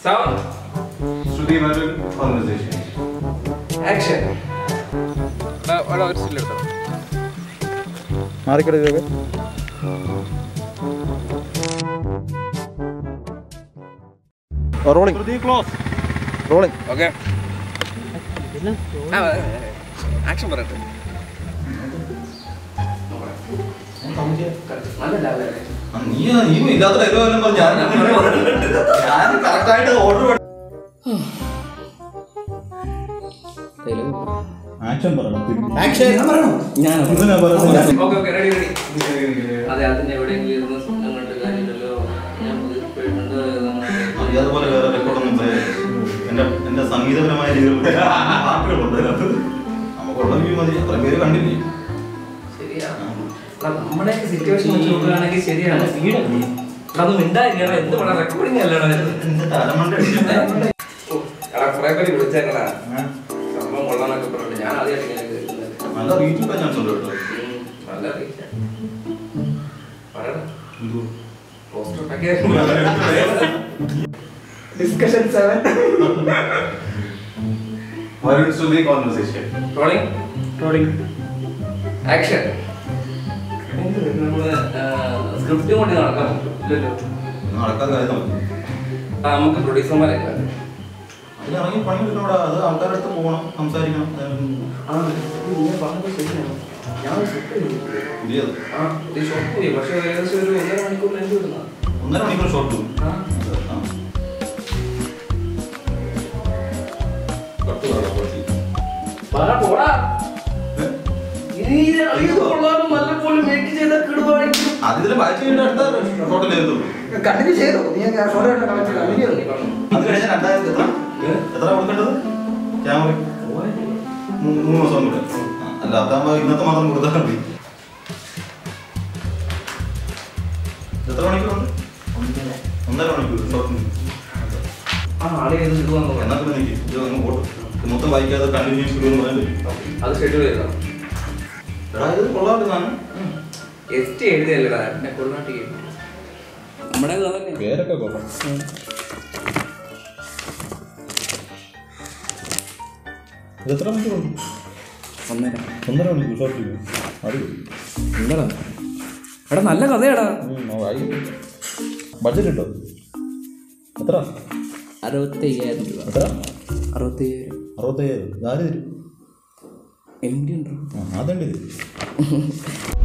Sound. Shruti Varun conversation Action. ഒരു still എടുത്തോ മാറിക്കിട ഇതൊക്കെ rolling Shruti close rolling okay action പറയട്ടെ നല്ല ലാഭം നീ നീ ഇല്ലാത്ത ഡയലോഗ് എല്ലാം പറഞ്ഞു ഞാൻ ഞാൻ കറക്റ്റ് ആയിട്ട് ഓർഡർ ആക്ഷൻ പറയണം ഞാൻ ഇതിനാ പറയുന്നത് ഓക്കെ ഓക്കെ റെഡി റെഡി അതെ അതിന് എവിടെയെങ്കിലും ഇരുന്ന് സ്വന്തം കണ്ട് കാര്യമില്ലല്ലോ ഞാൻ പുതിയ പോയിട്ടുണ്ട് അത് അതുപോലെ വേറെ റെക്കോർഡൊന്നും എന്റെ എന്റെ സംഗീതപരമായ രീതിയിലുള്ള പാട്ടുകളുണ്ട് അതിനകത്ത് നമുക്കുള്ള വ്യൂ മതി അത്ര പേര് കണ്ടില്ലേ ശരിയാ എടാ, നമ്മുടെയൊക്കെ സിറ്റുവേഷൻ വെച്ച് നോക്കുകയാണെങ്കിൽ ശരിയാണ് വീടല്ലേ അതൊന്നും മിണ്ടായിരിക്കണം എന്ത് വേണം റെക്കോർഡിംഗ് അല്ലടാ ഇത്. എന്റെ തലമണ്ട അടിച്ചിട്ട് ഓ, എടാ കുറെ പേര് വിളിച്ചേക്കടാ ആ, സംഭവം കൊള്ളാന്നൊക്കെ പറഞ്ഞിട്ട് ഞാൻ ആദ്യമായിട്ട് ഇങ്ങനെ കേൾക്കുന്നത് നല്ല റീച്ച് കിട്ടാൻ ചാൻസ് ഉണ്ട് കേട്ടോ ഉം, നല്ല റീച്ചാ. പറയടാ എന്തോ? പോസ്റ്റർ ഉണ്ടാക്കിയ discussion seven Varun Shruti conversation rolling rolling action script കൊണ്ട് നടക്കാൻ പറ്റും ഇല്ലല്ലോ നടക്കാൻ കാര്യം നമുക്ക് ആ, നമുക്ക് പ്രൊഡ്യൂസർമാരെ അതിന് ഇറങ്ങി പണി കിട്ടണോടാ അത് ആൾക്കാരുടെ അടുത്ത് പോകണം സംസാരിക്കണം പുതിയത് ആ ഇത് ഷോപ്പ് പോയി പക്ഷേ ഏകദേശം ഒരു ഒന്നര മണിക്കൂറിൽ എനിക്ക് വിടുന്ന ഒന്നര മണിക്കൂർ ഷോട്ട് ആ. പറ പോടാ ഇനി ഇത് കൊള്ളാനും നല്ല പോലെ മേക്ക് ചെയ്ത കിടുവാണെങ്കിൽ അതിൽ ബാച്ച് കഴിഞ്ഞ അടുത്ത ഷോട്ടിലായിരുന്നു കണ്ടിന്യൂ ചെയ്തു നീ ഷോർട്ട് കണ്ടിന്യൂ ചെയ്തു അത് കഴിഞ്ഞ രണ്ടായിരത്തി എത്ര എത്ര കൊടുക്കേണ്ടത് ക്യാമറ മൂന്ന് ദിവസം കൂടെ ആ, അല്ല അതാകുമ്പോ ഇന്നത്തെ മാത്രം കൊടുത്താൽ മതി എത്ര മണിക്കൂറുണ്ട് ഒന്നര മണിക്കൂർ ഷോട്ടിന് ആ ആളെ ഏത് ഇത് വന്നു എന്നാ പിന്നെ നിൽക്കും ഇത് അങ്ങ് പോട്ടും ഇത് മൊത്തം വായിക്കാതെ കണ്ടിന്യൂസ് എന്ന് പറയാൻ പറ്റും അത് ഷെഡ്യൂൾ ചെയ്തോ എടാ ഇത് കൊള്ളാണ്ട് ഞാൻ എസ്റ്റ് എഴുതിയല്ലടാ എന്നെ കൊള്ളാട്ടി നമ്മുടെ തന്നെ പേരൊക്കെ കൊള്ളാം ഇത് എത്ര മണിക്കൂറുണ്ട് ഒന്നര ഒന്നര മണിക്കൂർ ഷോർട്ട് ചെയ്യും അടിപൊളി എന്താടാ എടാ നല്ല കഥയാടാ ബഡ്ജറ്റ് കിട്ടോ എത്ര അറുപത്തി അയ്യായിരം രൂപ എത്ര അറുപത്തി അയ്യായിരം അറുപത്തയ്യായിരം ഇതാര് തരും എം ഡി ഉണ്ടോ ആ അതുണ്ട് ഇത്